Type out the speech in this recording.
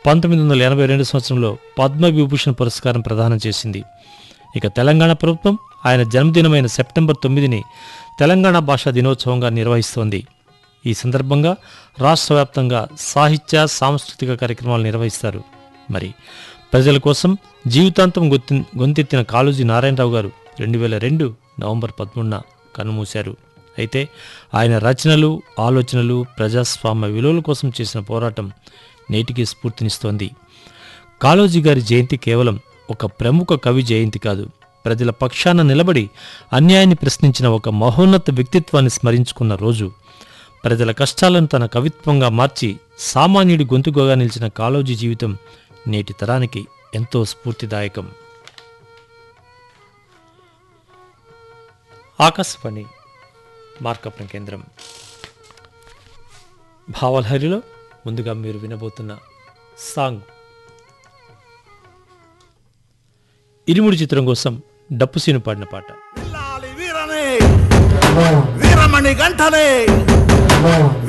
పంతొమ్మిది వందల ఎనభై రెండు సంవత్సరంలో పద్మవిభూషణ్ పురస్కారం ప్రదానం చేసింది ఇక తెలంగాణ ప్రభుత్వం ఆయన జన్మదినమైన సెప్టెంబర్ తొమ్మిదిని తెలంగాణ భాషా దినోత్సవంగా నిర్వహిస్తోంది ఈ సందర్భంగా రాష్ట్ర వ్యాప్తంగా సాహిత్య సాంస్కృతిక కార్యక్రమాలు నిర్వహిస్తారు మరి ప్రజల కోసం జీవితాంతం గొంతె గొంతెత్తిన కాళోజీ నారాయణరావు గారు రెండు వేల రెండు నవంబర్ పదమూడున కన్నుమూశారు అయితే ఆయన రచనలు ఆలోచనలు ప్రజాస్వామ్య విలువల కోసం చేసిన పోరాటం నేటికి స్ఫూర్తినిస్తోంది కాళోజీ గారి జయంతి కేవలం ఒక ప్రముఖ కవి జయంతి కాదు ప్రజల పక్షాన నిలబడి అన్యాయాన్ని ప్రశ్నించిన ఒక మహోన్నత వ్యక్తిత్వాన్ని స్మరించుకున్న రోజు ప్రజల కష్టాలను తన కవిత్వంగా మార్చి సామాన్యుడి గొంతుకోగా నిలిచిన కాళోజీ జీవితం నేటి తరానికి ఎంతో స్ఫూర్తిదాయకం ఆకాశవాణి మార్కపురం కేంద్రం భావలహరిలో ముందుగా మీరు వినబోతున్న సాంగ్ ఇరుముడి చిత్రం కోసం డప్పుసీను పాడిన పాట పిల్లాలి వీరనే వీరమణి గంటనే